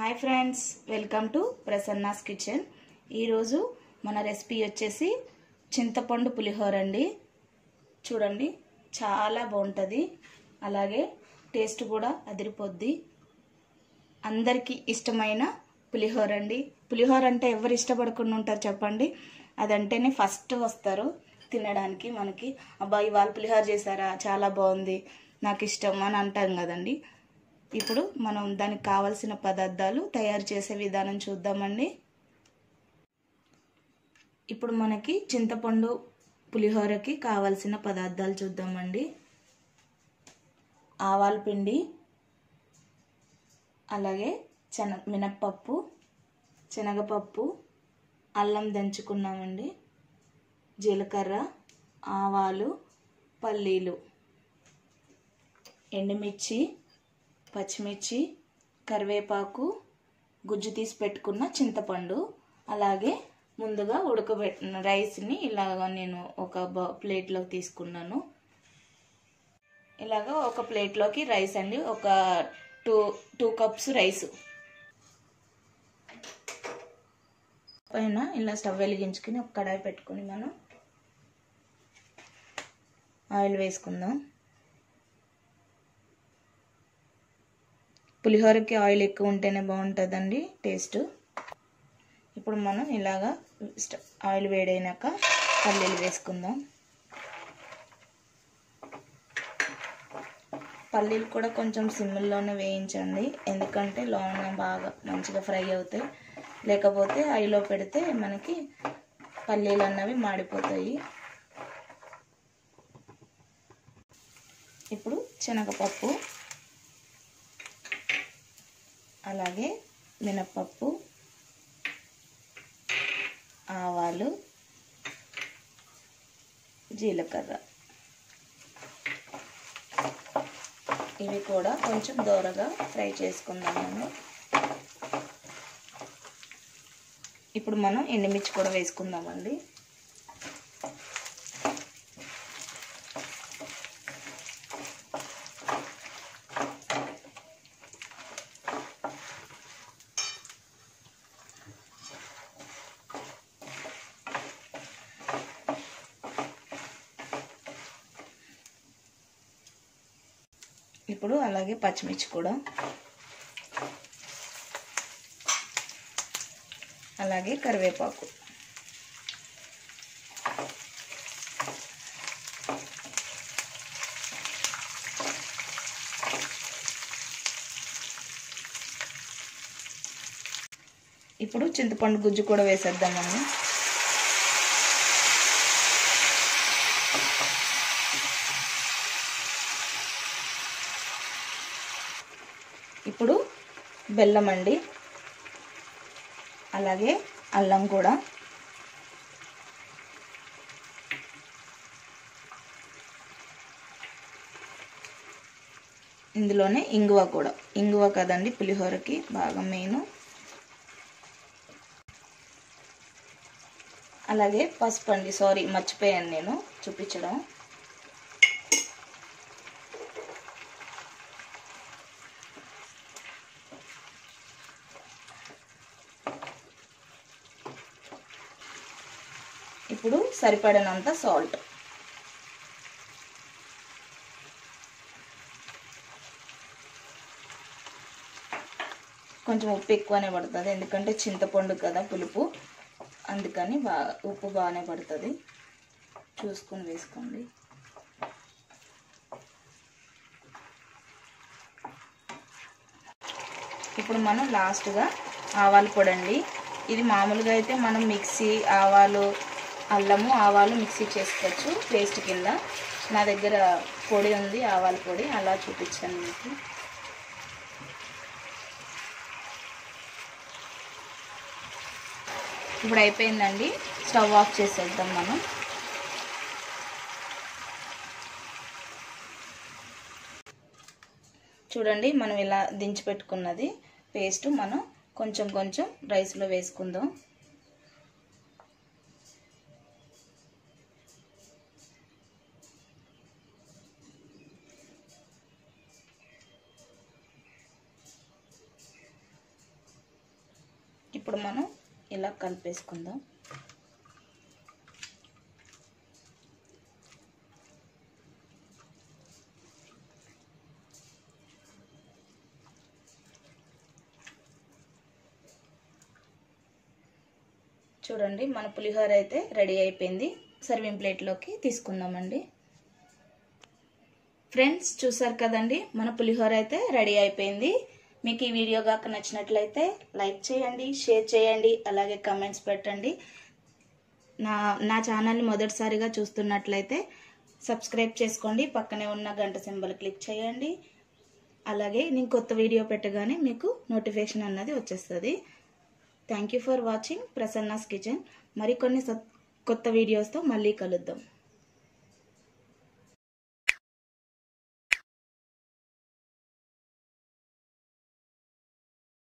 hi friends welcome to Prasanna's kitchen ఈరోజు మన recipe వచ్చేసి చింతపండు పులిహోర అండి చూడండి చాలా బాగుంటుంది అలాగే టేస్ట్ కూడా అదిరిపోద్ది అందరికీ ఇష్టమైన పులిహోర అండి పులిహోర అంటే ఎవరు ఇష్టపడకుండా ఉంటారు చెప్పండి అదంటేనే ఫస్ట్ వస్తారు తినడానికి మనకి అబ్బాయి ఇవాళ పులిహోర చేశారా చాలా బాగుంది నాకు ఇష్టం అని అంటాం కదండి ఇప్పుడు మనం దానికి కావలసిన పదార్థాలు తయారు చేసే విధానం చూద్దామండి ఇప్పుడు మనకి చింతపండు పులిహోరకి కావలసిన పదార్థాలు చూద్దామండి ఆవాల పిండి అలాగే శన మినప్పప్పు శనగపప్పు అల్లం దంచుకున్నామండి జీలకర్ర ఆవాలు పల్లీలు ఎండుమిర్చి పచ్చిమిర్చి కరివేపాకు గుజ్జు తీసి పెట్టుకున్న చింతపండు అలాగే ముందుగా ఉడకబెట్టిన రైస్ని ఇలాగ నేను ఒక బ ప్లేట్లోకి తీసుకున్నాను ఇలాగ ఒక ప్లేట్లోకి రైస్ అండి ఒక టూ టూ కప్స్ రైస్ పైన ఇలా స్టవ్ వెలిగించుకుని ఒక కడాయి పెట్టుకుని మనం ఆయిల్ వేసుకుందాం పులిహోరకి ఆయిల్ ఎక్కువ ఉంటేనే బాగుంటుందండి టేస్ట్ ఇప్పుడు మనం ఇలాగా ఆయిల్ వేడైనాక పల్లీలు వేసుకుందాం పల్లీలు కూడా కొంచెం సిమ్లోనే వేయించండి ఎందుకంటే లోన బాగా మంచిగా ఫ్రై అవుతాయి లేకపోతే ఐలో పెడితే మనకి పల్లీలు అన్నవి మాడిపోతాయి ఇప్పుడు శనగపప్పు అలాగే మినప్పప్పు ఆవాలు జీలకర్ర ఇవి కూడా కొంచెం దూరగా ఫ్రై చేసుకుందాం మనం ఇప్పుడు మనం ఎండుమిర్చి కూడా వేసుకుందామండి ఇప్పుడు అలాగే పచ్చిమిర్చి కూడా అలాగే కరివేపాకు ఇప్పుడు చింతపండు గుజ్జు కూడా వేసేద్దామండి ఇప్పుడు బెల్లం అండి అలాగే అల్లం కూడా ఇందులోనే ఇంగువ కూడా ఇంగువ కదండి పులిహోరకి బాగా మెయిన్ అలాగే పసుపు అండి సారీ మర్చిపోయాను నేను చూపించడం ఇప్పుడు సరిపడినంత సాల్ట్ కొంచెం ఉప్పు ఎక్కువనే పడుతుంది ఎందుకంటే చింతపండు కదా పులుపు అందుకని బాగా ఉప్పు బాగానే పడుతుంది చూసుకొని వేసుకోండి ఇప్పుడు మనం లాస్ట్గా ఆవాల పొడి అండి ఇది మామూలుగా అయితే మనం మిక్సీ ఆవాలు అల్లము ఆవాలు మిక్సీ చేసుకోవచ్చు పేస్ట్ కింద నా దగ్గర పొడి ఉంది ఆవాల పొడి అలా చూపించాను మీకు ఇప్పుడు అయిపోయిందండి స్టవ్ ఆఫ్ చేసేద్దాం మనం చూడండి మనం ఇలా దించి పెట్టుకున్నది పేస్ట్ మనం కొంచెం కొంచెం రైస్లో వేసుకుందాం ఇప్పుడు మనం ఇలా కలిపేసుకుందాం చూడండి మన పులిహోర అయితే రెడీ అయిపోయింది సర్వింగ్ ప్లేట్లోకి తీసుకుందామండి ఫ్రెండ్స్ చూసారు కదండి మన పులిహోర అయితే రెడీ అయిపోయింది మీకు ఈ వీడియో కాక నచ్చినట్లయితే లైక్ చేయండి షేర్ చేయండి అలాగే కమెంట్స్ పెట్టండి నా నా ఛానల్ని మొదటిసారిగా చూస్తున్నట్లయితే సబ్స్క్రైబ్ చేసుకోండి పక్కనే ఉన్న గంట సింబల్ క్లిక్ చేయండి అలాగే నేను కొత్త వీడియో పెట్టగానే మీకు నోటిఫికేషన్ అన్నది వచ్చేస్తుంది thank you for watching Prasanna's kitchen మరికొన్ని కొత్త వీడియోస్తో మళ్ళీ కలుద్దాం